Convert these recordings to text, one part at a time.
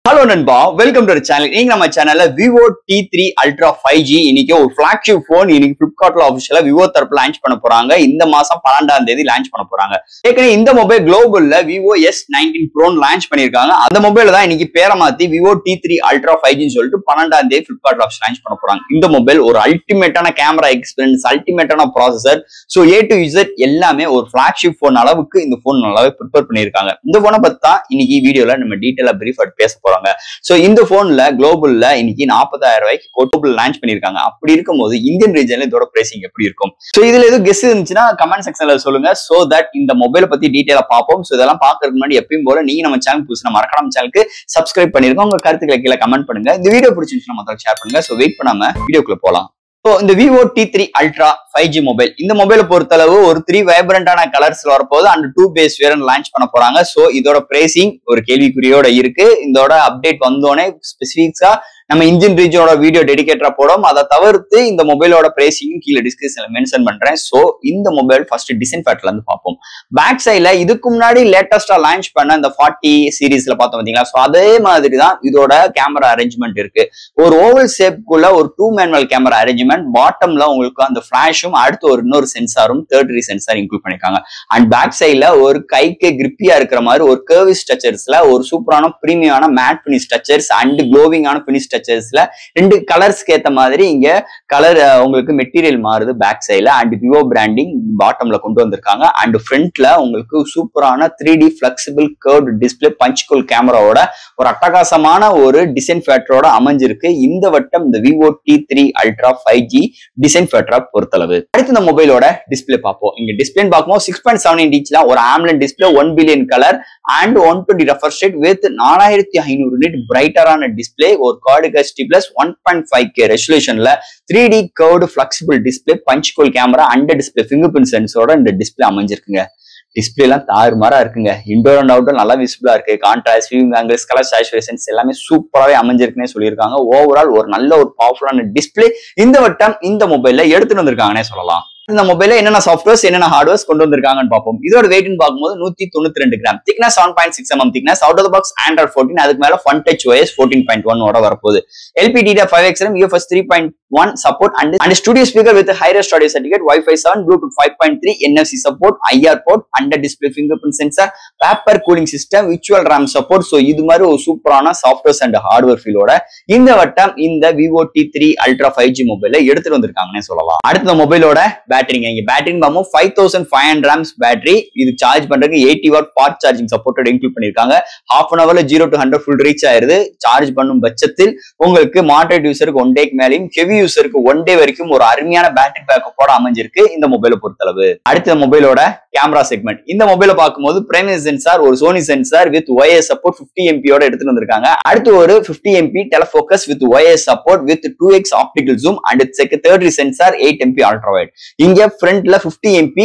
hello நண்பா welcome to channel நீங்க நம்ம சேனல்ல Vivo T three ultra five G இன்னைக்கு ஒரு ஃபிளாக்ஷிப் போன் இன்னைக்கு பிளிப்கார்ட்ல ஆஃபிஷியலா விவோ தரப்பு லான்ச் பண்ண போறாங்க இந்த மாசம் பன்னெண்டாம் தேதி லான்ச் பண்ண போறாங்க ஏற்கனவே இந்த மொபைல் குளோபல்ல Vivo S nineteen pro launch பண்ணிருக்காங்க அந்த மொபைல் தான் இன்னைக்கு பேரை மாத்தி Vivo T three ultra five ஜின்னு சொல்லிட்டு பன்னெண்டாம் தேதி பிளிப்கார்ட்ல ஆஃபீஸ் லான்ச் பண்ண போறாங்க இந்த மொபைல் ஒரு அல்டிமேட்டான கேமரா எக்ஸ்பீரியன்ஸ் அல்டிமேட்டான processor so A to Z எல்லாமே ஒரு ஃபிளாக்ஷிப் ஃபோன் அளவுக்கு இந்த ஃபோன் நல்லாவே ப்ரிப்பேர் பண்ணியிருக்காங்க இந்த ஃபோனை பத்தி தான் இன்னைக்கு வீடியோல நம்ம டீட்டெயிலா பிரீஃப் பேச போறாங்க ஸோ இந்த போன்ல குளோபல்ல இன்னைக்கு நாற்பதாயிரம் ரூபாய்க்கு குளோபல் லான்ச் பண்ணிருக்காங்க அப்படி இருக்கும்போது இந்தியன் ரீஜன்ல இதோட பிரைசிங் எப்படி இருக்கும் ஸோ இதுல எதுவும் கெஸ் இருந்துச்சுன்னா கமெண்ட் செக்ஷன்ல சொல்லுங்க சோ தட் இந்த மொபைலை பத்தி டீட்டெயிலா பார்ப்போம் ஸோ இதெல்லாம் பாக்குறதுக்கு முன்னாடி எப்பயும் போல நீங்க நம்ம சேனல் புதுசு மறக்காம நம்ம சேனலுக்கு சப்ஸ்கிரைப் பண்ணிருக்கோம் உங்க கருத்துக்களை கீழே கமெண்ட் பண்ணுங்க இந்த வீடியோ பிடிச்சிருந்துச்சுன்னா மொத்தம் ஷேர் பண்ணுங்க ஸோ வெயிட் பண்ணாம வீடியோக்குள்ள போலாம் ஸோ இந்த Vivo T three ultra five G mobile இந்த மொபைலை பொறுத்தளவு ஒரு த்ரீ வைப்ரண்டான கலர்ஸ்ல வரப்போது and two base variant launch பண்ண போறாங்க ஸோ இதோட பிரைசிங் ஒரு கேள்விக்குறியோட இருக்கு இதோட அப்டேட் வந்தோடனே ஸ்பெசிஃபிக்ஸா நம்ம இன்ஜின் ரீஜனோட வீடியோ டெடிகேட்டரா போடும் அதை தவிர்த்து இந்த மொபைலோட பிரைசிங்கும் கீழே டிஸ்கிரிப்ஷன்ல மென்ஷன் பண்றேன் ஸோ இந்த மொபைல் ஃபர்ஸ்ட் டிசைன் ஃபேட்ல இருந்து பார்ப்போம் பேக் சைட்ல இதுக்கு முன்னாடி லேட்டஸ்டா லான்ச் பண்ண இந்த ஃபார்ட்டி சீரீஸ்ல பார்த்தோம் பாத்தீங்களா ஸோ அதே மாதிரி தான் இதோட கேமரா அரேஞ்ச்மெண்ட் இருக்கு ஒரு ஓவல் ஷேப்குள்ள ஒரு டூ மேனுவல் கேமரா அரேஞ்ச்மெண்ட் பாட்டம்ல உங்களுக்கு அந்த ஃபிளாஷும் அடுத்து ஒரு இன்னொரு சென்சாரும் தேர்டரி சென்சார் இன்க்ளூட் பண்ணிருக்காங்க அண்ட் பேக் சைட்ல ஒரு கைக்கு கிரிப்பியா இருக்கிற மாதிரி ஒரு கர்வி ஸ்ட்ரக்சர்ஸ்ல ஒரு சூப்பரான பிரீமியமான மேட் பினிஷ் ஸ்ட்ரக்சர்ஸ் அண்ட் க்ளோவிங்கான பினிஷ் ஸ்ட்ரக்சர்ஸ்ல ரெண்டு கலர்ஸ்க்கு ஏத்த மாதிரி இங்க கலர் உங்களுக்கு மெட்டீரியல் மாறுது பேக் சைட்ல அண்ட் விவோ பிராண்டிங் பாட்டம்ல கொண்டு வந்திருக்காங்க அண்ட் ஃப்ரண்ட்ல உங்களுக்கு சூப்பரான three D flexible curve display punch hole கேமராவோட ஒரு அட்டகாசமான ஒரு டிசைன் ஃபேக்டரோட அமைஞ்சிருக்கு இந்த வட்டம் இந்த Vivo T three ultra five G design ஃபேக்டரா பொறுத்தளவு அடுத்து இந்த மொபைலோட டிஸ்பிளே பார்ப்போம் இங்க டிஸ்பிளே பார்க்கும்போது சிக்ஸ் பாயிண்ட் செவன் இன்ச்ல ஒரு AMOLED display one billion colour and one twenty refresh rate with நாலாயிரத்தி ஐநூறு நிட் பிரைட்டரான டிஸ்பிளே ஒரு கார்டு கஸ்டி plus one point five K ரெசல்யூஷன்ல three D curved flexible display punch hole camera and display finger print சென்ஸோட இந்த டிஸ்பிளே அமைஞ்சிருக்குங்க டிஸ்பிளே எல்லாம் தாறுமாறா இருக்குங்க இன்டோர் அண்ட் அவுட்டோர் நல்லா விசிபிளா இருக்கு contrast viewing angles colour saturations எல்லாமே சூப்பராகவே அமைஞ்சிருக்குன்னே சொல்லியிருக்காங்க ஓவரால் ஒரு நல்ல ஒரு பவர்ஃபுல்லான டிஸ்பிளே இந்த வட்டம் இந்த மொபைல்ல எடுத்துட்டு வந்திருக்காங்கன்னே சொல்லலாம் இந்த மொபைல்ல என்னென்ன சாஃப்ட்வேர்ஸ் என்னென்ன ஹார்ட்வேர்ஸ் கொண்டு வந்திருக்காங்கன்னு பார்ப்போம் இதோட வெயிட்னு பார்க்கும்போது நூத்தி தொண்ணூத்தி ரெண்டு gram thickness seven point six mm thickness out of box Android fourteen அதுக்கு மேல fun touch OS fourteen point one ஓட வரப்போகுது எல்பிடிடா ஃபைவ் எக்ஸ்எம் UFS three point one support and and studio speaker with hi res audio certificate wifi seven Bluetooth five point three NFC support IR port under display finger print sensor vapour cooling system விச்சுவல் RAM support so இது மாதிரி ஒரு சூப்பரான softwares and hardware ஃபீலோட இந்த வட்டம் இந்த Vivo T three ultra five G மொபைல எடுத்துட்டு வந்திருக்காங்கன்னே சொல்லலாம் அடுத்த மொபைலோட பேட்டரிங்க இங்க பேட்டரி பார்க்கும் ஃபைவ் தௌசண்ட் ஃபைவ் ஹண்ட்ரட் ஆம்ஸ் பேட்டரி இது சார்ஜ் பண்றதுக்கு எயிட்டி வாட் ஃபாஸ்ட் சார்ஜிங் சப்போர்ட்டோட இன்க்ளூட் பண்ணிருக்காங்க ஹாஃப் அன் அவர்ல zero to hundred full reach ஆயிருது சார்ஜ் பண்ணும் பட்சத்தில் உங்களுக்கு மாடரேட் யூசருக்கு ஒன் டேக்கு மேலேயும் ஹெவி யூசருக்கு ஒன் டே வரைக்கும் ஒரு அருமையான பேட்டரி பேக்கப்போட அமைஞ்சிருக்கு இந்த மொபைலை பொறுத்தளவு அடுத்த மொபைலோட கேமரா செக்மெண்ட் இந்த மொபைலை பார்க்கும்போது பிரைமரி சென்சார் ஒரு Sony sensor with OIS support fifty எம்பியோட எடுத்துட்டு வந்திருக்காங்க அடுத்து ஒரு fifty MP telephoto with OIS support with two X optical zoom and செக் third sensor eight MP ultrawide இங்க ஃப்ரண்ட்ல பிப்டி எம்பி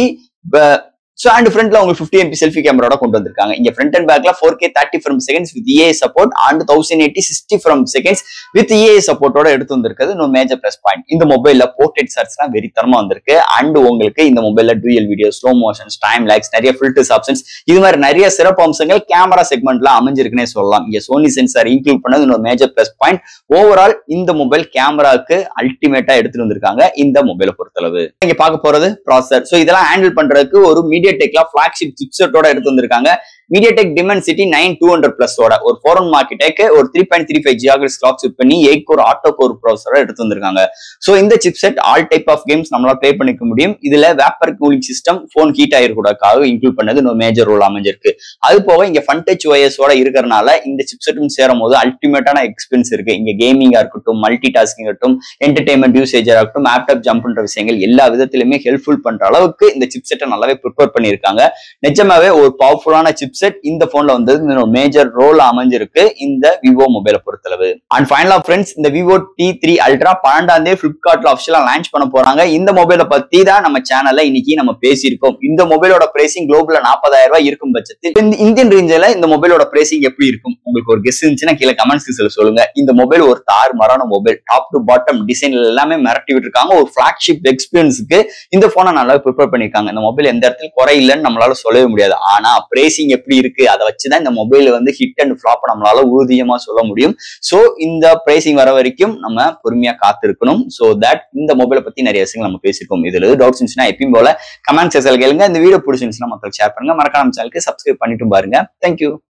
ஸோ அண்ட் ஃப்ரண்ட்ல உங்களுக்கு ஃபிஃப்டி எம்பி செல்ஃபி கேமராட கொண்டு வந்திருக்காங்க இங்க ஃப்ரண்ட் அண்ட் பேக்ல four K thirty from seconds with a support and thousand eighty sixty from seconds with a சப்போர்ட்டோட எடுத்து வந்திருக்கிறது இன்னும் மேஜர் பிளஸ் பாயிண்ட் இந்த மொபைல்ல போர்ட்ரேட் சர்ச்லாம் வெறித்தனமா வந்திருக்கு அண்ட் உங்களுக்கு இந்த மொபைல்ல dual video slow motions time likes நிறைய ஃபில்டர்ஸ் ஆப்ஷன்ஸ் இது மாதிரி நிறைய சிறப்பு அம்சங்கள் கேமரா செக்மெண்ட்ல அமைஞ்சிருக்குன்னே சொல்லலாம் இங்க சோனி சென்சார் இன்க்ளூட் பண்ணது இன்னொரு மேஜர் பிளஸ் பாயிண்ட் ஓவரால் இந்த மொபைல் கேமராக்கு அல்டிமேட்டா எடுத்துட்டு வந்திருக்காங்க இந்த மொபைலை பொறுத்தளவு இங்க பார்க்க போறது ப்ராசர் ஸோ இதெல்லாம் ஹேண்டில் பண்றதுக்கு ஒரு மீடியா டெக்ல பிளாக்ஷிப் சிப்செட்டோட எடுத்து வந்திருக்காங்க MediaTek Dimensity nine two hundred பிளஸோட ஒரு ஃபோர் ஒன் மார்க்கெட்டேக்கு ஒரு த்ரீ பாயிண்ட் த்ரீ ஃபைவ் ஜியாகிரஸ் கிளாக் செட் பண்ணி எயிட் கோர் ஆட்டோ கோர் ப்ராசரோட எடுத்து வந்திருக்காங்க ஸோ இந்த chipset all type of games நம்மளால ப்ளே பண்ணிக்க முடியும் இதுல vapour cooling system phone heat ஆயிருக்கூடக்காக இன்க்ளூட் பண்ணது இன்னும் மேஜர் ரோல் அமைஞ்சிருக்கு அது போக இங்க ஃபன் டச் ஓஎஸோட இருக்கிறனால இந்த சிப் செட்டும் சேரும் போது அல்டிமேட்டான எக்ஸ்பீரியன்ஸ் இருக்கு இங்க கேமிங்கா இருக்கட்டும் மல்டி டாஸ்கிங் இருக்கட்டும் என்டர்டைன்மெண்ட் யூசேஜா இருக்கட்டும் லேப்டாப் ஜம்ப் பண்ற விஷயங்கள் எல்லா விதத்திலுமே ஹெல்ப்ஃபுல் பண்ற அளவுக்கு இந்த சிப் செட்டை நல்லாவே ப்ரிப்பேர் பண்ணியிருக்காங்க நிஜமாவே ஒரு பவர்ஃபுல்லான சிப் செட் இந்த போன்ல வந்தது மேஜர் ரோல் அமைஞ்சிருக்கு இந்த விவோ மொபைலை பொறுத்தளவு அண்ட் ஃபைனலா ஃப்ரெண்ட்ஸ் இந்த விவோ டி த்ரீ அல்ட்ரா பன்னெண்டாம் தேதி பிளிப்கார்ட்ல அஃபிஷியலா லான்ச் பண்ண போறாங்க இந்த மொபைலை பத்தி தான் நம்ம சேனல்ல இன்னைக்கு நம்ம பேசியிருக்கோம் இந்த மொபைலோட பிரைசிங் குளோபல்ல நாற்பதாயிரம் ரூபாய் இருக்கும் பட்சத்தில் இந்த இந்தியன் ரேஞ்சில இந்த மொபைலோட பிரைசிங் எப்படி இருக்கும் உங்களுக்கு ஒரு கெஸ் இருந்துச்சுன்னா கீழே கமெண்ட்ஸ் சொல்லுங்க இந்த மொபைல் ஒரு தார் மரான மொபைல் டாப் டு பாட்டம் டிசைன்ல எல்லாமே மிரட்டி விட்டுருக்காங்க ஒரு பிளாக்ஷிப் எக்ஸ்பீரியன்ஸுக்கு இந்த போனை நல்லா ப்ரிப்பேர் பண்ணிருக்காங்க இந்த மொபைல் எந்த இடத்துல குறை குறை இல்லைன்னு நம்மளால சொல்லவே முடியாது ஆனா பிரேசிங் எப்படி இருக்கு அதை வச்சுதான் இந்த மொபைல் வந்து ஹிட் அண்ட் ஃபிளாப் நம்மளால ஊதியமா சொல்ல முடியும் சோ இந்த பிரைசிங் வர வரைக்கும் நம்ம பொறுமையா காத்திருக்கணும் சோ தட் இந்த மொபைலை பத்தி நிறைய விஷயங்கள் நம்ம பேசியிருக்கோம் இதுல டவுட்ஸ் இருந்துச்சுன்னா எப்பயும் போல கமெண்ட் செக்ஷன்ல கேளுங்க இந்த வீடியோ பிடிச்சிருந்துச்சுன்னா மக்கள் ஷேர் பண்ணுங்க மறக்காம சேனலுக்கு சப்ஸ்கிரைப் பண்ணிட்டு பாருங்க தேங்க்யூ